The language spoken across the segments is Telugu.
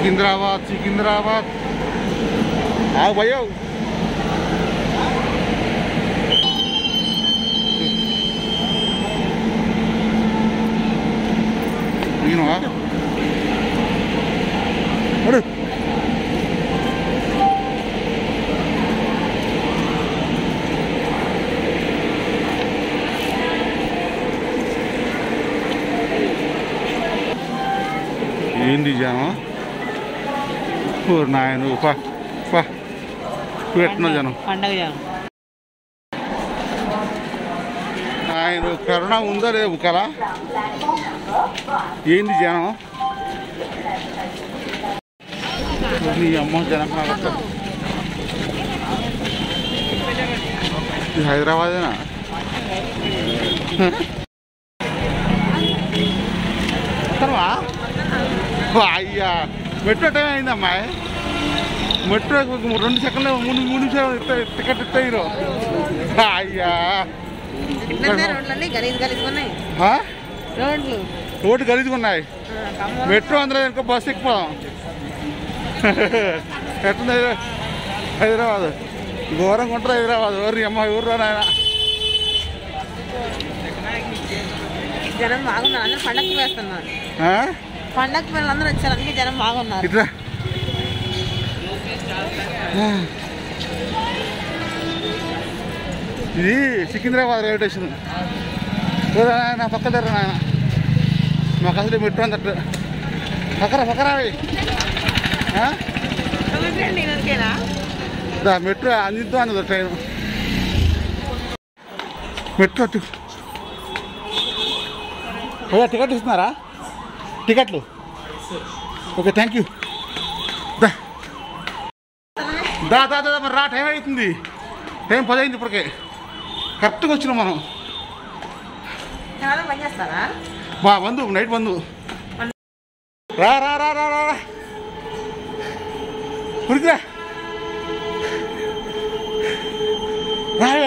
సికింద్రాబాద్ సికింద్రాబాద్ ఆ భయో దిగినవా అడు ఏంది జనం ఊరు నాయన పా పా పెట్టిన జనం పండగ జనం ఆయన కరోనా ఉందా లేదు కదా ఏంది జనం నీ అమ్మ జనం కావట్లా ఇది హైదరాబాదేనా వస్తావా? వా, అయ్యా మెట్రో టైం అయిందమ్మా మెట్రో రెండు సెకండ్లు మూడు మూడు నిమిషాలు ఇస్తా- టికెట్ ఇస్తాయిరు అయ్యా ఎట్లున్నాయి రోడ్లన్నీ గలీజ్ గలీజ్ ఉన్నాయి ఆ? రోడ్లు రోడ్డు గలీజ్గా ఉన్నాయి ఆ, కమ్మ- మెట్రో అందరూ ఇంకో బస్సు ఎక్కిపోదాం ఎట్లుంది హైదరా- హైదరాబాద్ ఘోరంగా ఉంటుంది హైదరాబాద్ ఎవరు అమ్మ ఎవరు రా నాయన జనం బాగున్నారు అందరూ పండగకి వేస్తున్నారు ఆ? పండగకి పిల్లలు అందరూ వచ్చారు అందుకే జనం బాగున్నారు ఇట్రా ఇది సికింద్రాబాద్ రైల్వే స్టేషన్ చూడరా నాయన పక్క దగ్గర నాయన మాకు అసలు మెట్రో అందట్టు పక్కరా పక్కరా అవి. ఆ? చూడండి ఓకేనా దా మెట్రో అందిద్దాం అన్నది ట్రైన్ మెట్రో టి- అయ్యా టికెట్ ఇస్తున్నారా టికెట్లు ఓకే థ్యాంక్ యూ దా దా దా దా మరి రా టైం అవుతుంది టైం పది అయింది ఇప్పటికే కరెక్ట్గా వచ్చినాం మనం కెమెరా పని చేస్తారా మా బంధు నైట్ బంధు రా రా రా రా రా రా ఉరికిరా రావే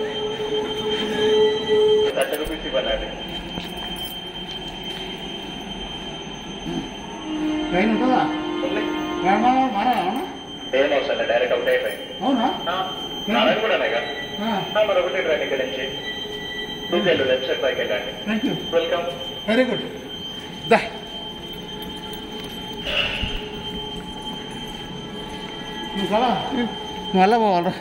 ట్రైన్ ఉంటుందా రామా మారా ఏం అవసరం లేదు డైరెక్ట్ ఒకటే ట్రైన్ అవునా నారాయణ కూడా మరి ఒకటే ట్రైన్ ఇక్కడ నుంచి నువ్వు లెఫ్ట్ సైడ్ పైకి వెళ్ళండి thank you welcome very good దా నువ్వు కదా నువ్వు అలా పోవాలరా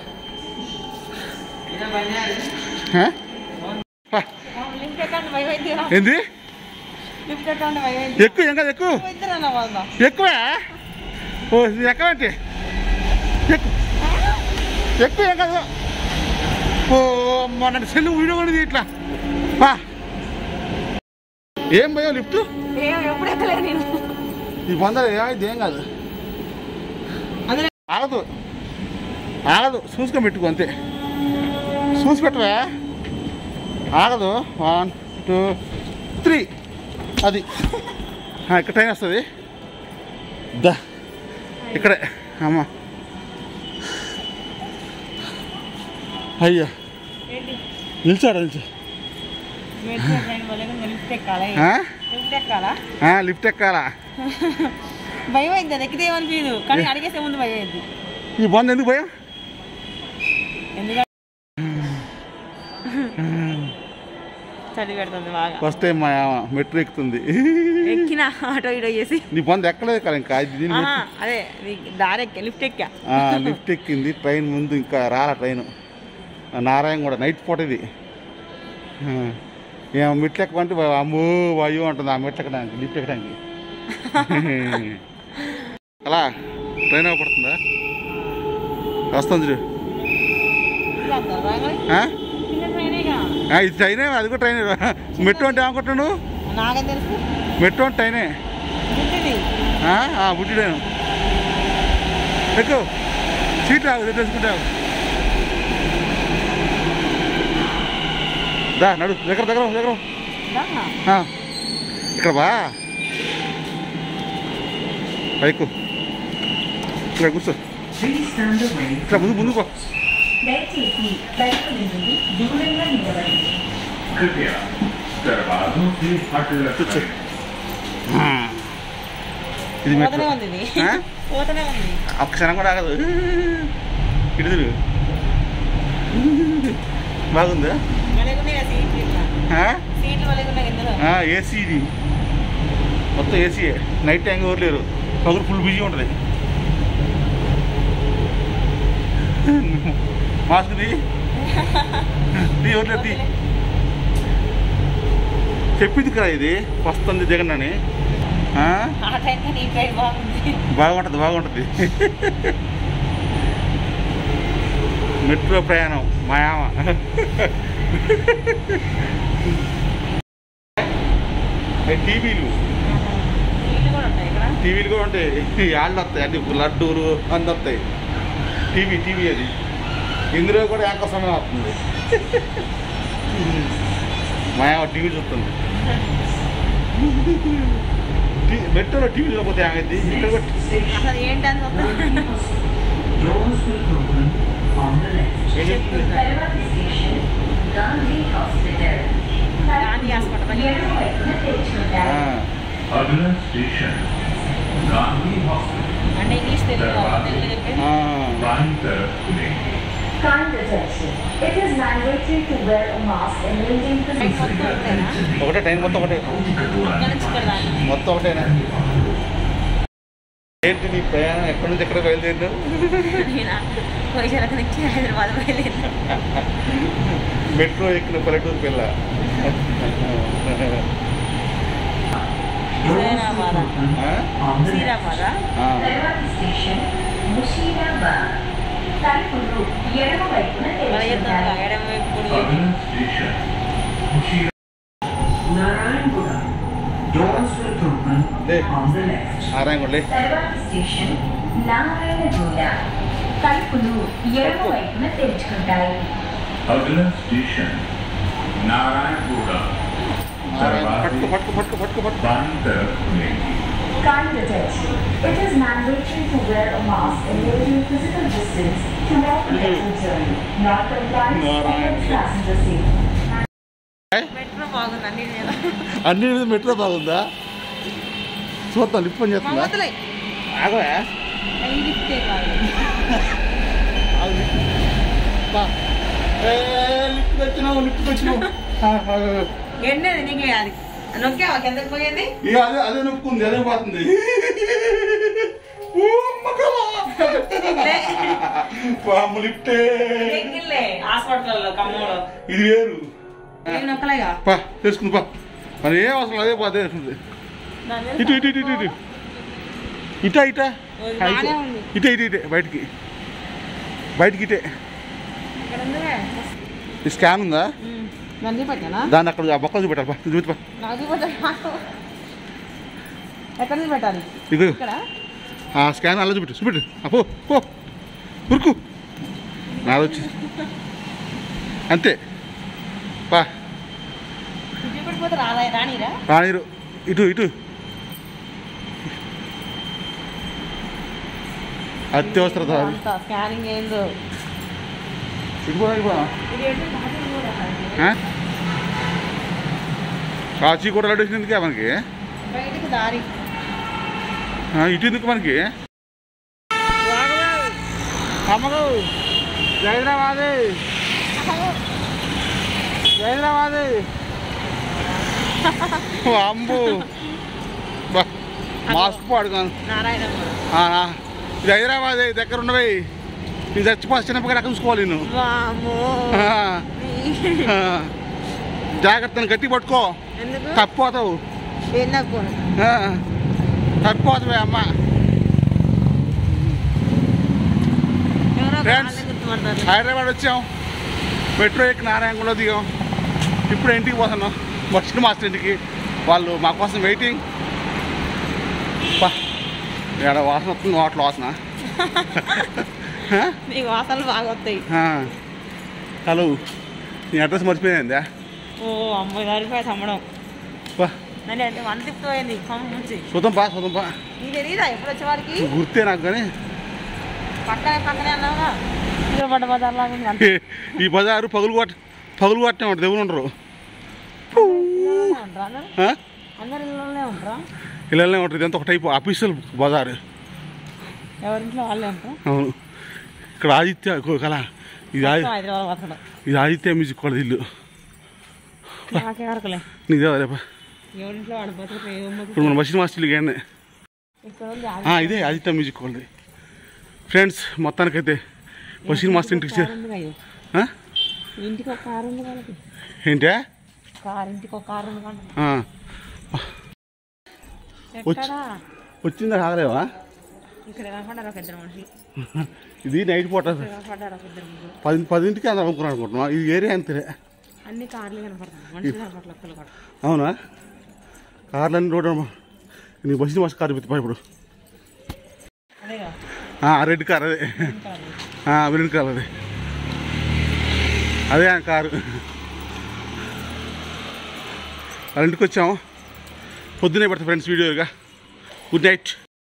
హ? పా. లిఫ్ట్ ఎక్కండి భయం అవుతుందా ఏంది లిఫ్ట్ ఎక్కండి భయం అవుతుంది ఎక్కువ ఏం కాదు ఎక్కువ ఇద్దరన్నా వాళ్ళ ఎక్కువే ఓ ఇది ఎక్కవేంటి ఎక్కువ ఎక్కువ ఏం కాదు ఓ మొన్న సెల్ వీడియో కూడా ఇట్లా పా ఏం భయం లిఫ్ట్ ఏం ఎప్పుడు ఎక్కలేదు నేను ఈ వందలు ఏమైంది ఏం కాదు అందులో ఆగదు ఆగదు చూసుకొని పెట్టుకో అంతే చూసి పెట్టవా ఆగదు వన్ టూ త్రీ అది ఆ, ఇక్కడ ట్రైన్ వస్తుంది దా ఇక్కడే అమ్మ అయ్యా ఏంటి నిల్చాడు నిల్చో మెట్రో ట్రైన్ పోలేదు లిఫ్ట్ ఎక్కాలా ఆ? లిఫ్ట్ ఎక్కాలా ఆ, లిఫ్ట్ ఎక్కాలా భయం అయింది అది ఎక్కితే ఏమనిపించదు కానీ అడిగేసే ముందు భయం అయింది ఈ బంద్ ఎందుకు భయం ఎందుకంటే చలి పెడుతుంది బాగా ఫస్ట్ టైం మా మెట్రో ఎక్కుతుంది ఎక్కిన ఆటో ఇటో చేసి నీ బంద్ ఎక్కలేదు కదా ఇంకా ఇది దీని ఆహా, అదే ఇది దారి ఎక్కా లిఫ్ట్ ఎక్కా ఆ, లిఫ్ట్ ఎక్కింది ట్రైన్ ముందు ఇంకా రాల ట్రైన్ నారాయణ కూడా నైట్ పూట ఇది ఆ, ఏం మెట్లు ఎక్కమంటే వా- అమ్మో వాయు అంటుంది ఆ మెట్లు ఎక్కడానికి లిఫ్ట్ ఎక్కడానికి అలా ట్రైన్ పడుతుందా వస్తుంది చూడు ఆ? చిన్న ట్రైనేగా ఆ, ఇది ట్రైనే అది కూడా ట్రైనే మెట్రో అంటే ఏమనుకుంటున్నాడు నాకేం తెలుసు మెట్రో అంటే ట్రైనే గుడ్డిది బుట్టిడాను ఎక్కువ సీట్ రాదు తెచ్చుకుంటావు దా నడు దగ్గర దగ్గర దగ్గర దానా? ఆ, ఇక్కడ బా పైకు ఇక్కడ కూర్చో Please stand away. ఇక్కడ ముందు ముందు పో దయచేసి బయటకు నుండి దూరంగా నిలబడండి कृपया दरवाजों से हट కూర్చో रखें ఆ. ఇది పోతూనే మెట్రో ఉంది ఇది ఆ? పోతూనే ఉంది ఒక్క క్షణం కూడా ఆగదు ఇడుదురు బాగుందా మళ్ళీ సీట్లు ఇట్లా ఆ? సీట్లు మళ్ళీ ఇందులో ఆ, ఏసీ ఇది మొత్తం ఏసీయే నైట్ టైం ఎవరు లేరు పగులు ఫుల్ బిజీ ఉంటుంది మాస్క్ ది ది ఎవరు లేదు ది. చెప్పింది కదా ఇది వస్తుంది జగన్ అని ఆ? ఆ టైం కానీ ఈ ట్రైన్ బాగుంది బాగుంటుంది బాగుంటుంది మెట్రో ప్రయాణం మాయామ టీవీలు నీళ్ళు కూడా ఉంటాయి ఇక్కడ టీవీలు కూడా ఉంటాయి యాళ్ళు వస్తాయి అన్ని లడ్డూలు అన్నీ వస్తాయి టీవీ టీవీ అది ఇందులో కూడా యాంకర్ సమయం వస్తుంది మాయామ టీవీ చూస్తుంది టీ- మెట్రోలో టీవీ చూడకపోతే ఏమైంది ఇక్కడ కూడా అసలు ఏంటని చూద్దాం Doors will open on the left. ఏం చెప్తుంది? Parvati Station, Gandhi Hospital. Gandhi hospital ఎడమ వైపున తెరుచుకుంటారు ఆ, अगला स्टेशन गांधी हॉस्पिटल అంటే ఇంగ్లీష్ తెలుగు తెలుగు చెప్పేది ఆ. बाई तरफ खुलेंगे Kind attention. It is mandatory to wear a mask and maintain train physical మొత్తం ఒకటేనా ఒకటే టైం మొత్తం ఒకటే ఇక్కడ నుంచి ఇక్కడ దాకా మొత్తం ఒకటేనా ఏంటి నీ ప్రయాణం ఎక్కడి నుంచి ఎక్కడ బయలుదేరినావు నేను వైజాగ్ నుంచి హైదరాబాద్ బయలుదేరి మెట్రో ఎక్కిన పల్లెటూరు పిల్ల శ్రీరామాద ఆ? On the left. శ్రీరామాద ఆ. Parvati Station, Mushirabad. తలుపులు ఎడమ వైపున మన చెప్తాను తెరుచుకుంటారు ఎడమ వైపు కుడి వైపు. अगला स्टेशन मुशीरा Narayanpura. Doors will open Hey. on the left. నారాయణగొండలే తర్వాత స్టేషన్ నారాయణగూడ తలుపులు ఎడమ వైపున తెరుచుకుంటాయి अगला स्टेशन नारायणपुरा నారాయణ పట్టుకు दरवाजे పట్టుకు పట్టుకు పట్టుకు పట్టుకు बाई तरफ खुलेंगे Kind attention. It is mandatory to wear a mask and maintain physical distance to walk the exit journey. Non-compliance affects passenger safety. Metro బాగుంది అన్ని మీద అన్ని మీద మెట్రో బాగుందా చూద్దాం లిఫ్ట్ పని చేస్తుందా వదిలే ఆగవా ఈ లిఫ్ట్ కాదు ఆగు లిఫ్ట్. బా. ఏ, లిఫ్ట్ వచ్చినావు లిఫ్ట్ వచ్చినావు ఆ, ఆగు, ఆగు. ఎండేది నీకే అది నొక్కావా కిందకి పోయింది ఇక అదే అదే నొక్కుంది అదే పోతుంది ఊ, మగవా. పాము లిఫ్టే ఎక్కిల్లే హాస్పిటల్లో ఖమ్మంలో ఇది వేరు ఏం నొక్కలేగా పా తెలుసుకుంది పా మరి ఏం అవసరం అదే పా తెలుసుకుంది దాని మీద ఇటు ఇటు ఇటు ఇటు ఇటు ఇటా ఇటా ఓ, బాగానే ఉంది. ఇటే ఇటే ఇటే బయటికి బయటికి ఇటే ఇక్కడ ఉందిగా ఈ స్కాన్ ఉందా నన్ను పెట్టానా దాన్ని అక్కడ ఆ బొక్కలు చూపెట్టాలి పా చూపి నాకు చూపెట్టాలి ఎక్కడ నుంచి పెట్టాలి ఇగో ఇక్కడ ఆ స్కాన్ అలా చూపెట్టు చూపెట్టు ఆ, పో పో ఉరుకు నాది వచ్చి అంతే పా చూపెట్టిపోతే రాదా రానిరా రానీరు ఇటు ఇటు అత్యవసరత అది. అంత స్కానింగ్ ఏందో ఇటు పో, ఇటు పో. ఇది ఏంటో బాటిల్ కూడా కాదు. ఆ? కాచి కూడా లడ్డు ఎందుకే మనకి బయటికి దారి ఆ, ఇటు ఎందుకు మనకి అమ్మకు హైదరాబాద్ హైదరాబాద్ అంబు బా మాస్క్ పాడుగాను నారాయణ ఇది హైదరాబాద్ దగ్గర ఉండవే నేను చచ్చిపోతే చిన్నప్పుడు అక్కడ చూసుకోవాలి నేను వామ్మో. ఆ, ఆ. జాగ్రత్తని గట్టి పట్టుకో ఎందుకు తప్పిపోతావు ఏం తక్కువ ఆ, తప్పిపోతావే అమ్మ ఎవరో Friends. వాళ్ళే గుర్తుపడతారు హైదరాబాద్ వచ్చాం మెట్రో ఎక్కి నారాయణగూడలో దిగాం ఇప్పుడు ఇంటికి పోతున్నాం బస్సు మాస్టర్ ఇంటికి వాళ్ళు మా కోసం వెయిటింగ్ పా ఏడ వాసన వస్తుంది వాటిలో వాసన నీకు వాసనలు బాగా వస్తాయి ఆ. హలో నీ అడ్రస్ మర్చిపోయిందా ఓ అమ్మాయి దారిపోయి అమ్మడం పా నన్ను అంటే వన్ ఫిఫ్త్ పోయింది ఖమ్మం నుంచి చూద్దాం పా చూద్దాం పా నీకు తెలీదా ఎప్పుడు వచ్చే వారికి గుర్తే నాకు కానీ పక్కనే పక్కనే అన్నావుగా ఇదిగో పడ్డ బజార్ లాగా ఉంది అంతే. ఈ బజారు పగులు కొట్ట పగులు కొట్టే ఉంటుంది ఎవరు ఉండరు ఇళ్ళలోనే ఉంటారా అందరూ? ఆ? అందరు ఇళ్ళలోనే ఉంటారా ఇళ్ళనే ఉంటుంది ఇదంతా ఒక టైపు అఫీషియల్ బజార్ ఎవరింట్లో వాళ్ళే ఉంటారు అవును ఇక్కడ ఆదిత్య కో- కళ ఇది ఆది హైదరాబాద్ వస్తాడు ఇది ఆదిత్య మ్యూజిక్ వాళ్ళది ఇల్లు నాకే వరకులే నీకు తెలియదా రేపా ఎవరింట్లో వాడు బతుకు ఏం బతుకు ఇప్పుడు మన బస్సు మాస్టర్ కానీ ఇక్కడ ఉంది ఆ, ఇదే ఆదిత్య మ్యూజిక్ వాళ్ళది ఫ్రెండ్స్ మొత్తానికైతే బషీర్ మాస్టర్ ఇంటికి చే- కారు ఉంది అయ్యో ఆ? ఇంటికి ఒక కారు ఉంది వాళ్ళకి ఏంటే కారు ఇంటికి ఒక కారు ఉంది కానీ ఆ, ఎక్కడా వచ్చిందా కాగలేవా ఇక్కడ కనపడ్డారు ఒక ఇద్దరు మనుషులు ఇది నైట్ పూట ఇక్కడ కనపడ్డారు ఒక ఇద్దరు ముగ్గురు పది పదింటికి అందరం అనుకున్నాను అనుకుంటున్నాం ఈ ఏరియా అంతే అన్ని కార్లు కనపడుతున్నాయి మనుషులు కనపడలేదు ఒక్కరు కూడా అవునా కార్లన్నీ రోడ్డు నీ బస్సు మాస్టర్ కారు పెట్టి ఇప్పుడు అదేగా ఆ, రెడ్ కార్ అదే కారు ఆ, గ్రీన్ కార్ అదే అదే ఆ కారు వాళ్ళ ఇంటికి వచ్చాము పొద్దునే పెడతా ఫ్రెండ్స్ వీడియోగా గుడ్ నైట్